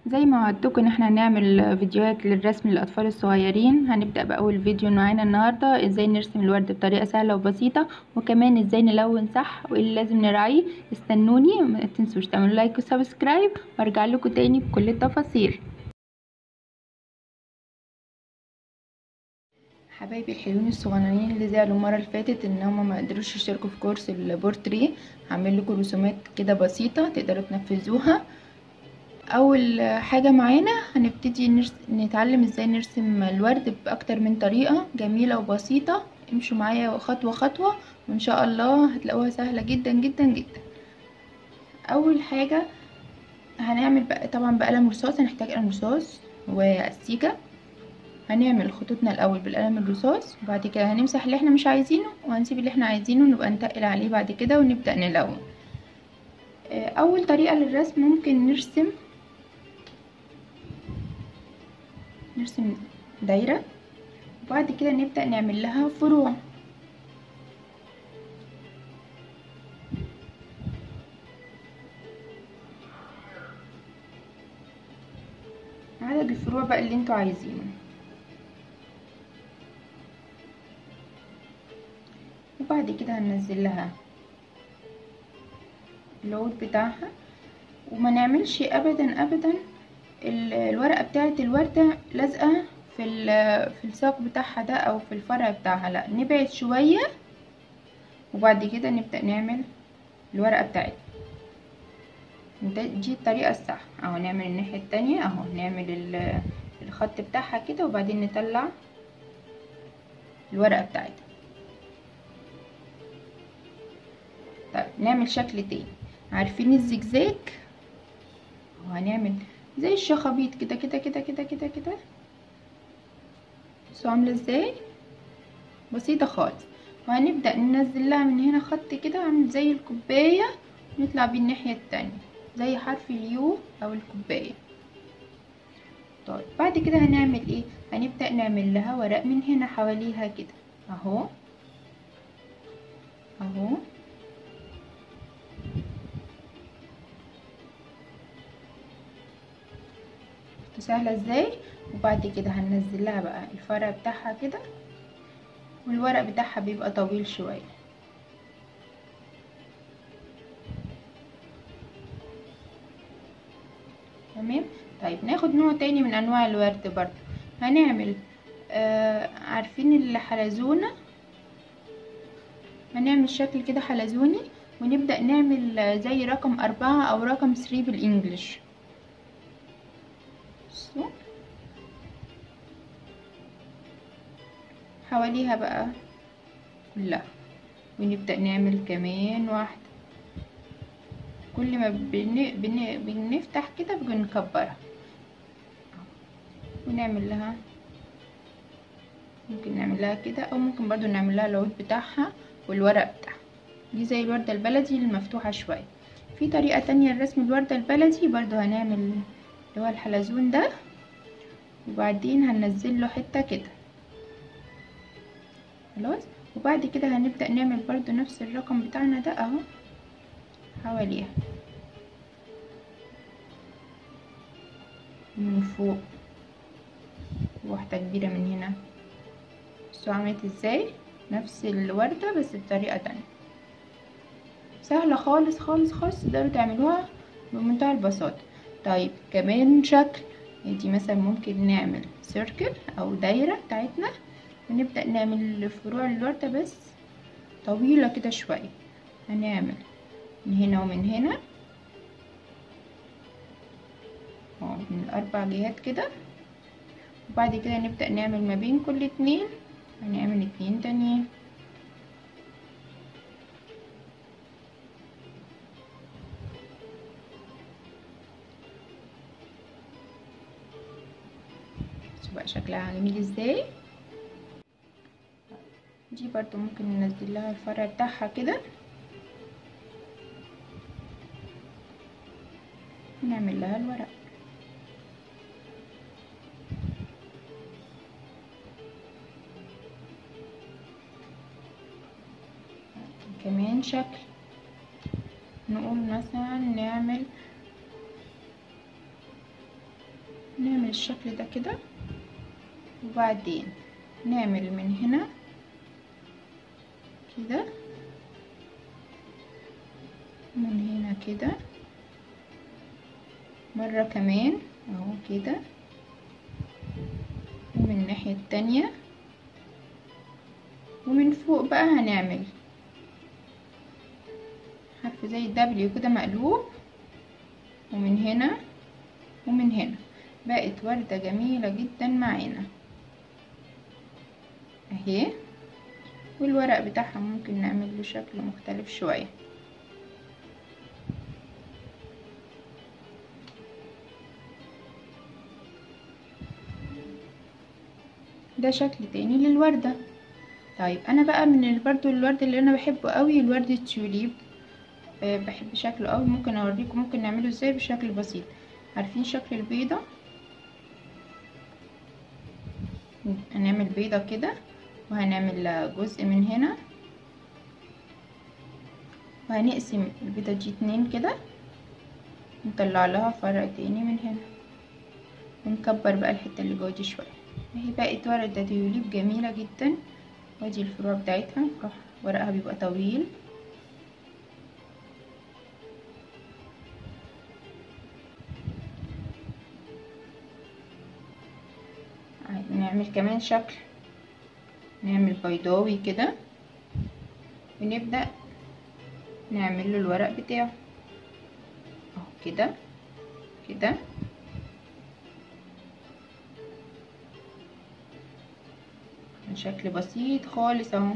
زي ما وعدتكم ان احنا هنعمل فيديوهات للرسم للاطفال الصغيرين هنبدأ باول فيديو معانا النهاردة ازاي نرسم الورد بطريقة سهلة وبسيطة وكمان ازاي نلون صح وايه اللي لازم نراعيه استنوني ما تنسوش تعملوا لايك وسبسكرايب وارجع لكم تاني بكل التفاصيل حبايبي الحلوين الصغننين اللي زعلوا المره اللي فاتت ان هما ما قدروش يشتركوا في كورس البورتري هعمل لكم رسومات كده بسيطه تقدروا تنفذوها اول حاجه معانا هنبتدي نرس... نتعلم ازاي نرسم الورد باكتر من طريقه جميله وبسيطه امشوا معايا خطوه خطوه وان شاء الله هتلاقوها سهله جدا جدا جدا اول حاجه هنعمل بقى طبعا بقلم رصاص هنحتاج قلم رصاص واستيكه هنعمل خطوطنا الاول بالقلم الرصاص وبعد كده هنمسح اللي احنا مش عايزينه وهنسيب اللي احنا عايزينه ونبقى نتقل عليه بعد كده ونبدا نلون اول طريقه للرسم ممكن نرسم نرسم دايره وبعد كده نبدا نعمل لها فروع عدد الفروع بقى اللي انتوا عايزينه وبعد كده هننزل لها اللود بتاعها وما نعملش ابدا ابدا الورقه بتاعه الورده لازقه في في الساق بتاعها ده او في الفرع بتاعها لا نبعد شويه وبعد كده نبدا نعمل الورقه بتاعتنا دي الطريقه الصح اهو نعمل الناحيه التانية اهو نعمل الخط بتاعها كده وبعدين نطلع الورقه بتاعتها طيب نعمل شكل تاني عارفين الزجزاج وهنعمل زي الشخابيط كده كده كده كده كده كده بصوا عامله ازاي بسيطه خالص وهنبدا ننزل لها من هنا خط كده عامل زي الكوبايه نطلع بيه الناحيه التانية زي حرف اليو او الكوبايه طيب بعد كده هنعمل ايه هنبدا نعمل لها ورق من هنا حواليها كده اهو اهو سهلة ازاي وبعد كده هننزل لها بقى الفرع بتاعها كده والورق بتاعها بيبقى طويل شوية تمام طيب ناخد نوع تاني من انواع الورد برضو هنعمل آه عارفين الحلزونة هنعمل شكل كده حلزوني ونبدأ نعمل زي رقم أربعة أو رقم ثري بالإنجليش بصوا حواليها بقى كلها ونبدأ نعمل كمان واحدة كل ما بن... بن... بنفتح كده بنكبرها ونعمل لها ممكن نعمل لها كده او ممكن برضو نعمل لها العود بتاعها والورق بتاعها دي زي الوردة البلدي المفتوحة شوية في طريقة تانية لرسم الوردة البلدي برضو هنعمل اللي هو الحلزون ده وبعدين هننزل له حته كده خلاص وبعد كده هنبدا نعمل برضو نفس الرقم بتاعنا ده اهو حواليها من فوق واحده كبيره من هنا بصوا عملت ازاي نفس الورده بس بطريقه تانية سهله خالص خالص خالص تقدروا تعملوها بمنتهى البساطه طيب كمان شكل دي مثلا ممكن نعمل سيركل او دايره بتاعتنا ونبدا نعمل فروع الورده بس طويله كده شويه هنعمل من هنا ومن هنا اه من الاربع جهات كده وبعد كده نبدا نعمل ما بين كل اتنين هنعمل اتنين تانيين بقى شكلها جميل ازاي دي برضو ممكن ننزل لها الفرع بتاعها كده نعمل لها الورق كمان شكل نقول مثلا نعمل نعمل الشكل ده كده وبعدين نعمل من هنا كده من هنا كده مرة كمان اهو كده ومن الناحية التانية ومن فوق بقى هنعمل حرف زي الدبليو كده مقلوب ومن هنا ومن هنا بقت وردة جميلة جدا معانا اهي والورق بتاعها ممكن نعمل له شكل مختلف شوية ده شكل تاني للوردة طيب انا بقى من برضو الورد اللي انا بحبه قوي الورد التيوليب أه بحب شكله قوي ممكن اوريكم ممكن نعمله ازاي بشكل بسيط عارفين شكل البيضة هنعمل بيضة كده وهنعمل جزء من هنا وهنقسم البيضة دي اتنين كده نطلع لها فرع تاني من هنا ونكبر بقى الحتة اللي جوه دي شوية اهي بقت وردة تيوليب جميلة جدا وادي الفروع بتاعتها فروع ورقها بيبقى طويل نعمل كمان شكل نعمل بيضاوي كده ونبدأ نعمل له الورق بتاعه اهو كده كده شكل بسيط خالص اهو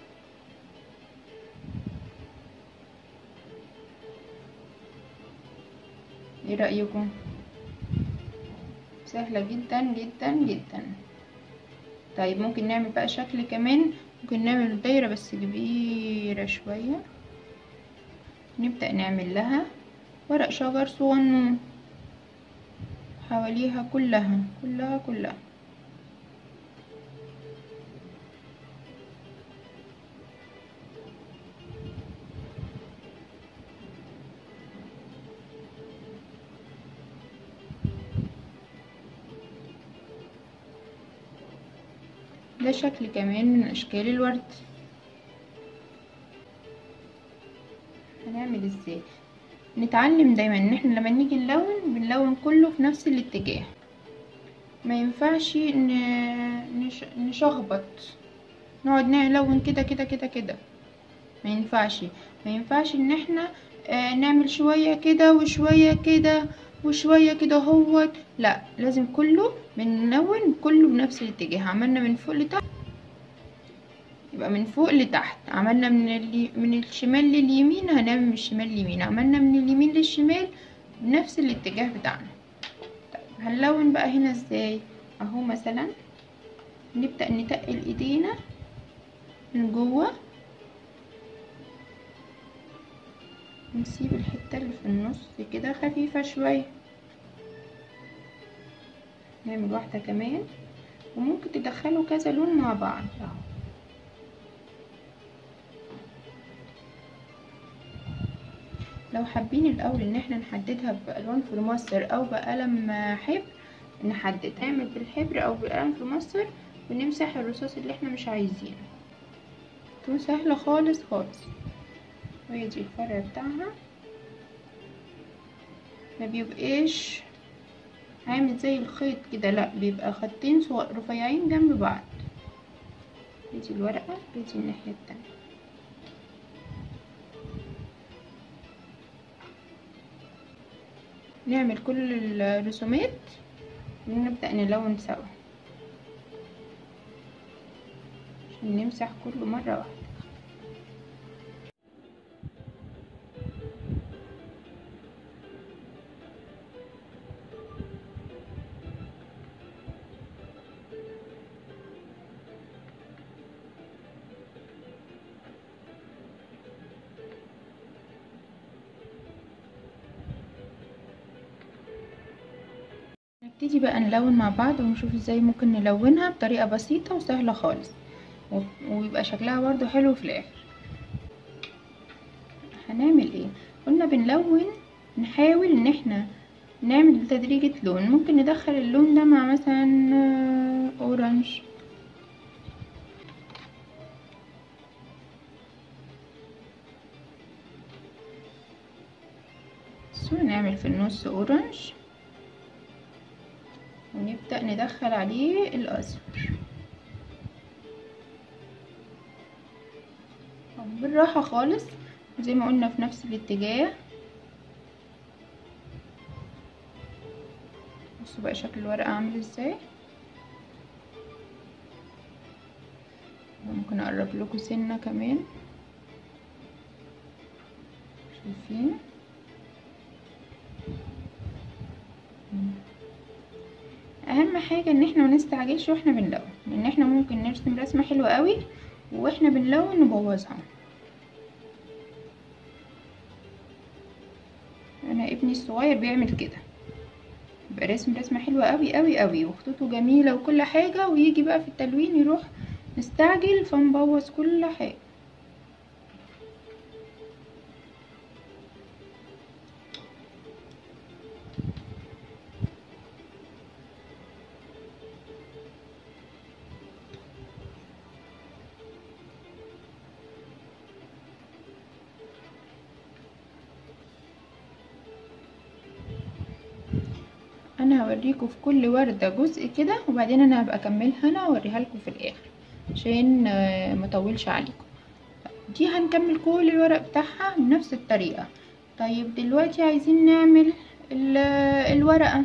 ايه رأيكم سهلة جدا جدا جدا طيب ممكن نعمل بقى شكل كمان ممكن نعمل دايرة بس كبيرة شوية نبدأ نعمل لها ورق شجر صغنون حواليها كلها كلها كلها ده شكل كمان من اشكال الورد هنعمل ازاي نتعلم دايما ان احنا لما نيجي نلون بنلون كله في نفس الاتجاه ما ينفعش نش... نشخبط نقعد نلون كده كده كده كده ما ينفعش ما ينفعش ان احنا آه نعمل شوية كده وشوية كده وشوية كده هوت لا لازم كله بنلون كله بنفس الاتجاه عملنا من فوق لتحت يبقى من فوق لتحت عملنا من اللي من الشمال لليمين هنعمل من الشمال لليمين عملنا من اليمين للشمال بنفس الاتجاه بتاعنا طيب هنلون بقى هنا ازاي اهو مثلا نبدأ نتقل ايدينا من جوه نسيب الحتة اللي في النص كده خفيفة شوية نعمل واحدة كمان وممكن تدخلوا كذا لون مع بعض اهو لو حابين الاول ان احنا نحددها بالوان فلوماستر او بقلم حبر نحدد نعمل بالحبر او بقلم فلوماستر ونمسح الرصاص اللي احنا مش عايزينه تكون سهلة خالص خالص وهي دي الفرع بتاعها ما بيبقاش عامل زي الخيط كده لا بيبقى خطين رفيعين جنب بعض دي الورقة دي الناحية التانية نعمل كل الرسومات ونبدأ نلون سوا عشان نمسح كله مرة واحدة نبتدي بقى نلون مع بعض ونشوف ازاي ممكن نلونها بطريقة بسيطة وسهلة خالص ويبقى شكلها برضو حلو في الاخر هنعمل ايه قلنا بنلون نحاول ان احنا نعمل تدريجة لون ممكن ندخل اللون ده مع مثلا آه، اورنج بصوا نعمل في النص اورنج ونبدأ ندخل عليه الأصفر بالراحة خالص زي ما قلنا في نفس الاتجاه بصوا بقى شكل الورقة عامل ازاي ممكن اقرب لكم سنة كمان شايفين اهم حاجة ان احنا منستعجلش واحنا بنلون لان احنا ممكن نرسم رسمة حلوة قوي واحنا بنلون نبوظها انا ابني الصغير بيعمل كده يبقى رسم رسمة حلوة قوي قوي قوي وخطوطه جميلة وكل حاجة ويجي بقى في التلوين يروح مستعجل فنبوظ كل حاجة انا هوريكم في كل وردة جزء كده وبعدين انا هبقى اكملها انا واوريها لكم في الاخر عشان آه، ما اطولش عليكم دي هنكمل كل الورق بتاعها بنفس الطريقة طيب دلوقتي عايزين نعمل ال- الورقة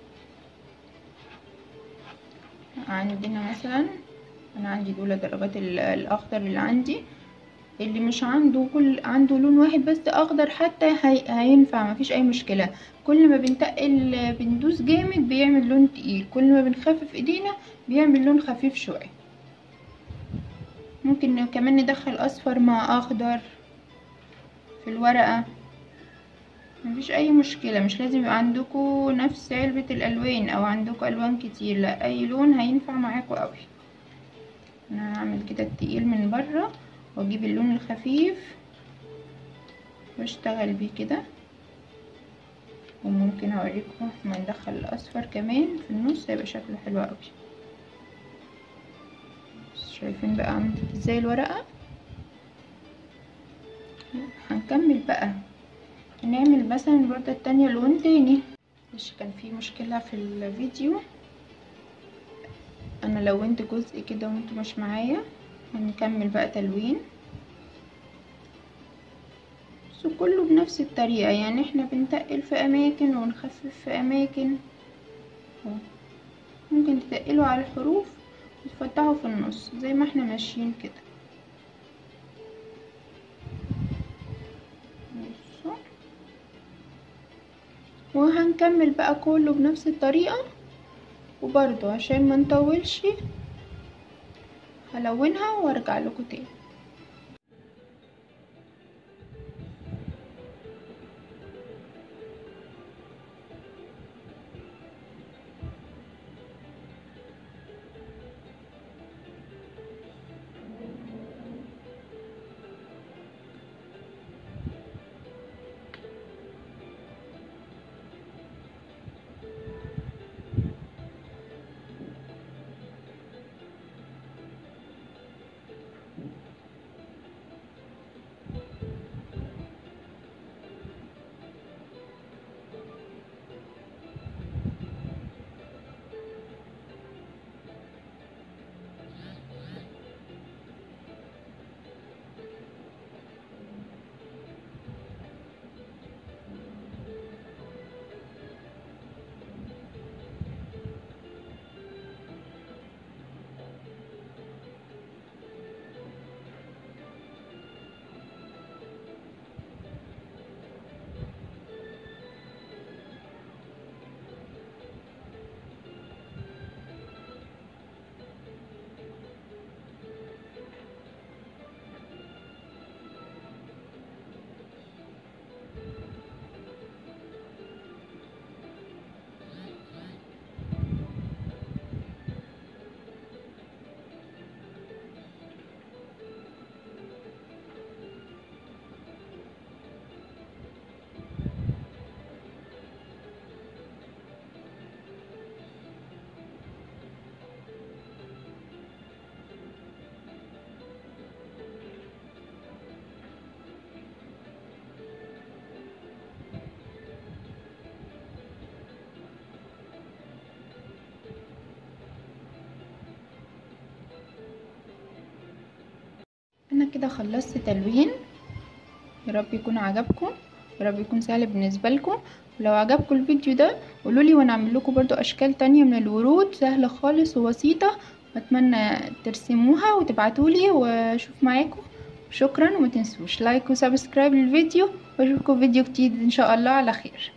عندنا مثلا انا عندي دول درجات ال- الاخضر اللي عندي اللي مش عنده كل عنده لون واحد بس اخضر حتى هي... هينفع مفيش اي مشكله كل ما بنتقل بندوس جامد بيعمل لون تقيل كل ما بنخفف ايدينا بيعمل لون خفيف شويه ممكن كمان ندخل اصفر مع اخضر في الورقه مفيش اي مشكله مش لازم يبقى عندكم نفس علبه الالوان او عندكم الوان كتير لا اي لون هينفع معاكم قوي انا هعمل كده التقيل من بره واجيب اللون الخفيف واشتغل بيه كده وممكن اوريكم ما ندخل الاصفر كمان في النص هيبقى شكله حلو قوي شايفين بقى عملت ازاي الورقه هنكمل بقى هنعمل مثلا الوردة التانية لون تاني مش كان في مشكلة في الفيديو انا لونت جزء كده وانتوا مش معايا هنكمل بقى تلوين بس كله بنفس الطريقة يعني احنا بنتقل في اماكن ونخفف في اماكن اهو. ممكن تتقلوا على الحروف وتفتحوا في النص زي ما احنا ماشيين كده بصوا. وهنكمل بقى كله بنفس الطريقة وبرضو عشان ما نطولش هلونها وارجع لكم تاني كده خلصت تلوين يا رب يكون عجبكم يا رب يكون سهل بالنسبه لكم ولو عجبكم الفيديو ده قولولي وانا اعمل لكم برضو اشكال تانية من الورود سهلة خالص وبسيطة اتمنى ترسموها وتبعتولي واشوف معاكم شكرا وما تنسوش لايك وسبسكرايب للفيديو واشوفكم فيديو جديد ان شاء الله على خير